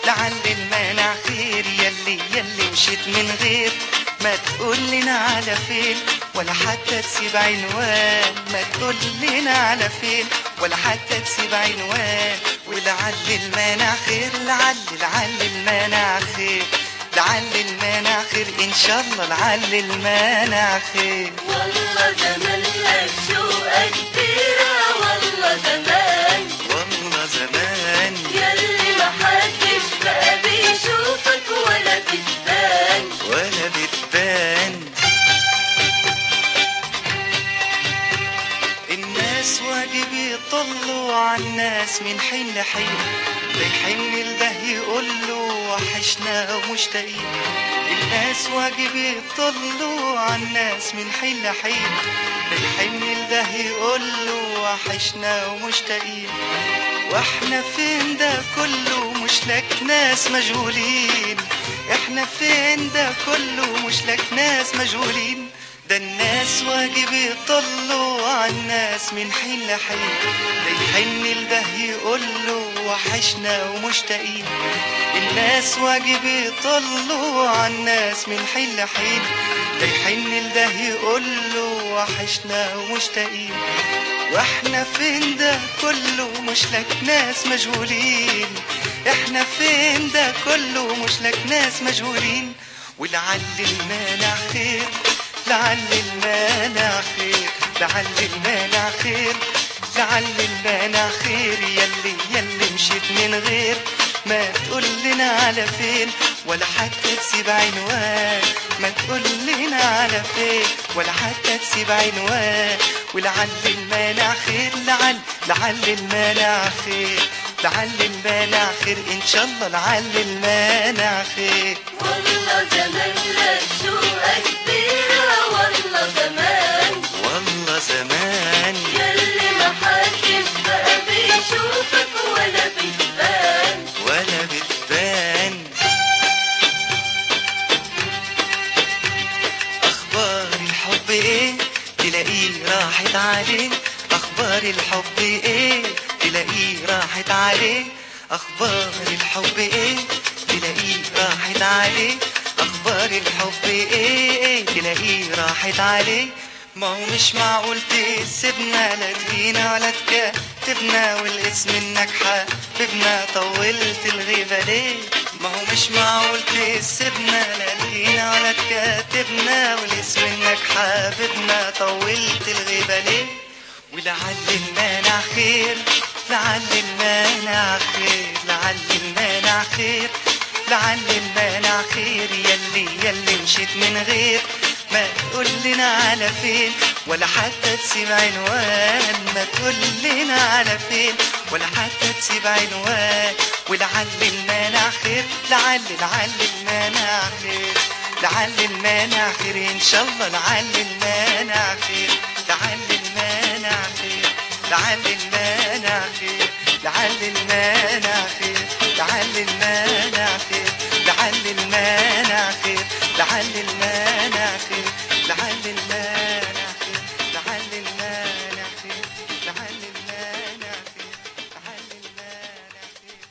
لعل المانع خير يلي يلي مشيت من غير ما تقول لنا على فين ولا حتى تسيب عنوان ما تقول لنا على فين ولا حتى تسيب عنوان ولعل المانع خير لعل لعل المانع خير لعل المانع خير ان شاء الله لعل المانع خير والله زمان الشوقة كبيرة والله زمان والله زمان يلي ما حدش بقى بيشوفك ولا بتبان ولا بتبان الناس واجب يطلوا على الناس من حين لحين ده يحن لده يقول له وحشنا ومشتاقين الناس واجب يطلوا على الناس من حين لحين ده يحن لده يقول له وحشنا ومشتاقين واحنا فين ده كله مش لك ناس مجهولين احنا فين ده كله مش لك ناس مجهولين ده الناس واجب يطلوا على الناس من حين لحين ده يحن لده يقول له وحشنا ومشتاقين الناس واجب يطلوا على الناس من حين لحين ده يحن لده يقول له وحشنا ومشتاقين واحنا فين ده كله مش لك ناس مجهولين احنا فين ده كله مش لك ناس مجهولين ولعل المانع خير لعل المانع خير لعل المانع خير لعل المانع خير يلي يلي مشيت من غير ما تقول لنا على فين ولا حتى تسيب عنوان ما تقول لنا على فين ولا حتى تسيب عنوان ولعل المانع خير لعل لعل المانع خير لعل المانع خير ان شاء الله لعل المانع خير والله زمان الشوقة كبيرة والله زمان والله زمان يلي ما حدش بقى بيشوفك ولا بتبان ولا بتبان اخبار الحب ايه تلاقيه راحت عليه اخبار الحب ايه تلاقيه راحت عليه اخبار الحب ايه تلاقيه راحت عليه اخبار الحب ايه تلاقيه راحت عليه ما هو مش معقول تسيبنا لا تجينا ولا تكاتبنا والاسم انك حبيبنا طولت الغيبة ليه ما هو مش معقول تسيبنا لا تجينا ولا تكاتبنا والاسم انك حبيبنا طولت الغيبة ليه ولعل المانع خير لعل المانع خير لعل المانع خير لعل المانع خير يلي يلي مشيت من غير ما تقول لنا على فين ولا حتى تسيب عنوان ما تقول لنا على فين ولا حتى تسيب عنوان ولعل المانع خير لعل لعل المانع خير لعل المانع خير ان شاء الله لعل المانع خير لعل المانع خير لعل المانع خير لعل المانع خير لعل المانع خير لعل المانع خير لعل المانع خير